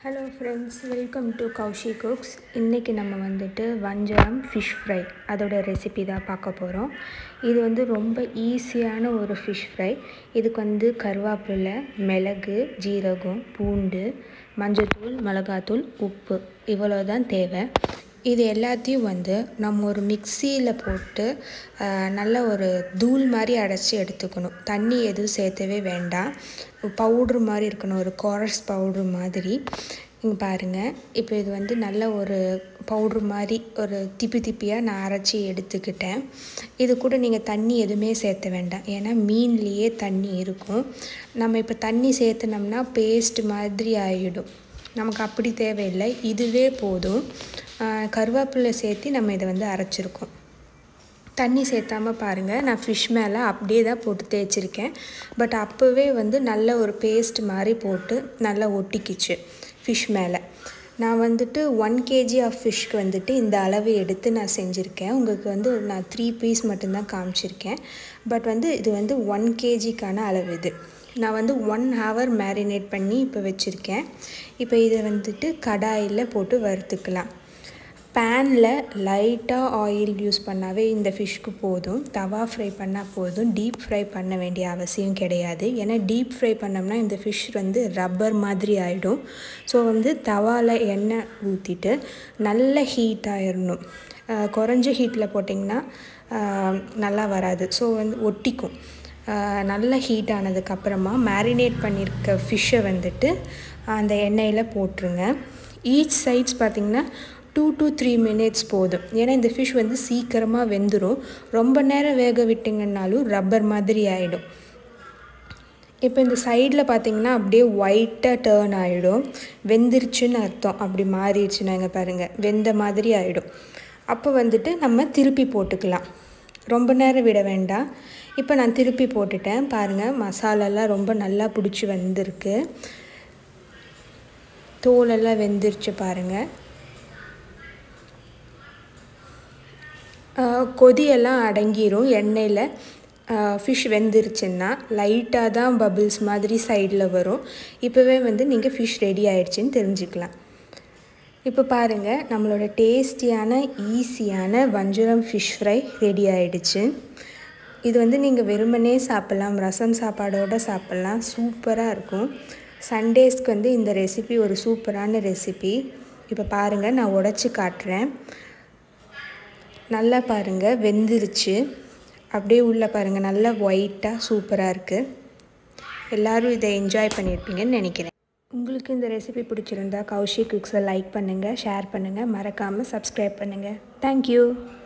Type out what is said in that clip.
hello friends welcome to Kaushi cooks இன்றைக்கி நம்ம வந்துட்டு வஞ்சரம் ஃபிஷ் ஃப்ரை அதோட ரெசிபி தான் பார்க்க போகிறோம் இது வந்து ரொம்ப ஈஸியான ஒரு ஃபிஷ் ஃப்ரை இதுக்கு வந்து கருவேப்பிலை மிளகு ஜீரகம் பூண்டு மஞ்சத்தூள் மிளகாத்தூள் உப்பு இவ்வளோ தான் தேவை இது எல்லாத்தையும் வந்து நம்ம ஒரு மிக்சியில் போட்டு நல்ல ஒரு தூள் மாதிரி அடைச்சி எடுத்துக்கணும் தண்ணி எதுவும் சேர்த்தவே வேண்டாம் பவுட்ரு மாதிரி இருக்கணும் ஒரு கோரஸ் பவுட்ரு மாதிரி இங்கே பாருங்கள் இப்போ இது வந்து நல்ல ஒரு பவுட்ரு மாதிரி ஒரு திப்பி திப்பியாக நான் அரைச்சி எடுத்துக்கிட்டேன் இது கூட நீங்கள் தண்ணி எதுவுமே சேர்த்த வேண்டாம் ஏன்னா மீன்லேயே தண்ணி இருக்கும் நம்ம இப்போ தண்ணி சேர்த்துனோம்னா பேஸ்ட் மாதிரி ஆகிடும் நமக்கு அப்படி தேவையில்லை இதுவே போதும் கருவேப்பிலை சேர்த்து நம்ம இதை வந்து அரைச்சிருக்கோம் தண்ணி சேர்த்தாமல் பாருங்கள் நான் ஃபிஷ் மேலே அப்படியே தான் போட்டு தேய்ச்சிருக்கேன் பட் அப்போவே வந்து நல்ல ஒரு பேஸ்ட் மாதிரி போட்டு நல்லா ஒட்டிக்கிச்சு ஃபிஷ் மேலே நான் வந்துட்டு ஒன் கேஜி ஆஃப் ஃபிஷ்க்கு வந்துட்டு இந்த அளவு எடுத்து நான் செஞ்சுருக்கேன் உங்களுக்கு வந்து நான் த்ரீ பீஸ் மட்டும்தான் காமிச்சிருக்கேன் பட் வந்து இது வந்து ஒன் கேஜிக்கான அளவு இது நான் வந்து ஒன் ஹவர் மேரினேட் பண்ணி இப்போ வச்சுருக்கேன் இப்போ இதை வந்துட்டு கடாயில் போட்டு வறுத்துக்கலாம் பேனில் லைட்டாக ஆயில் யூஸ் பண்ணாவே இந்த ஃபிஷ்க்கு போதும் தவா ஃப்ரை பண்ணால் போதும் டீப் ஃப்ரை பண்ண வேண்டிய அவசியம் கிடையாது ஏன்னா டீப் ஃப்ரை பண்ணோம்னா இந்த ஃபிஷ் வந்து ரப்பர் மாதிரி ஆகிடும் ஸோ வந்து தவாவில் எண்ணெய் ஊற்றிட்டு நல்ல ஹீட் ஆயிடணும் குறைஞ்ச ஹீட்டில் போட்டிங்கன்னா நல்லா வராது ஸோ வந்து ஒட்டிக்கும் நல்ல ஹீட் ஆனதுக்கப்புறமா மேரினேட் பண்ணியிருக்க ஃபிஷ்ஷை வந்துட்டு அந்த எண்ணெயில் போட்டுருங்க ஈச் சைட்ஸ் பார்த்திங்கன்னா டூ டு த்ரீ மினிட்ஸ் போதும் ஏன்னா இந்த ஃபிஷ் வந்து சீக்கிரமாக வெந்துடும் ரொம்ப நேரம் வேக விட்டிங்கன்னாலும் ரப்பர் மாதிரி ஆகிடும் இப்போ இந்த சைடில் பார்த்திங்கன்னா அப்படியே ஒயிட்டாக டேர்ன் ஆகிடும் வெந்துருச்சுன்னு அர்த்தம் அப்படி மாறிடுச்சுன்னா இங்கே பாருங்கள் வெந்த மாதிரி ஆகிடும் அப்போ வந்துட்டு நம்ம திருப்பி போட்டுக்கலாம் ரொம்ப நேரம் விட வேண்டாம் இப்போ நான் திருப்பி போட்டுட்டேன் பாருங்கள் மசாலாலாம் ரொம்ப நல்லா பிடிச்சி வந்திருக்கு தோலெல்லாம் வெந்துருச்சு பாருங்கள் கொதியெல்லாம் அடங்கிரும் எண்ணெயில் ஃபிஷ் வெந்துருச்சுன்னா லைட்டாக தான் பபிள்ஸ் மாதிரி சைடில் வரும் இப்போவே வந்து நீங்கள் ஃபிஷ் ரெடி ஆயிடுச்சுன்னு தெரிஞ்சுக்கலாம் இப்போ பாருங்கள் நம்மளோட டேஸ்டியான ஈஸியான வஞ்சுரம் ஃபிஷ் ஃப்ரை ரெடி ஆகிடுச்சு இது வந்து நீங்கள் வெறுமனே சாப்பிட்லாம் ரசம் சாப்பாடோடு சாப்பிட்லாம் சூப்பராக இருக்கும் சண்டேஸ்க்கு வந்து இந்த ரெசிபி ஒரு சூப்பரான ரெசிபி இப்போ பாருங்கள் நான் உடச்சி காட்டுறேன் நல்லா பாருங்கள் வெந்துருச்சு அப்படியே உள்ளே பாருங்கள் நல்லா ஒயிட்டாக சூப்பராக இருக்குது எல்லோரும் இதை என்ஜாய் பண்ணியிருப்பீங்கன்னு நினைக்கிறேன் உங்களுக்கு இந்த ரெசிபி பிடிச்சிருந்தா கௌஷி குக்ஸை லைக் பண்ணுங்கள் ஷேர் பண்ணுங்கள் மறக்காமல் சப்ஸ்கிரைப் பண்ணுங்கள் தேங்க்யூ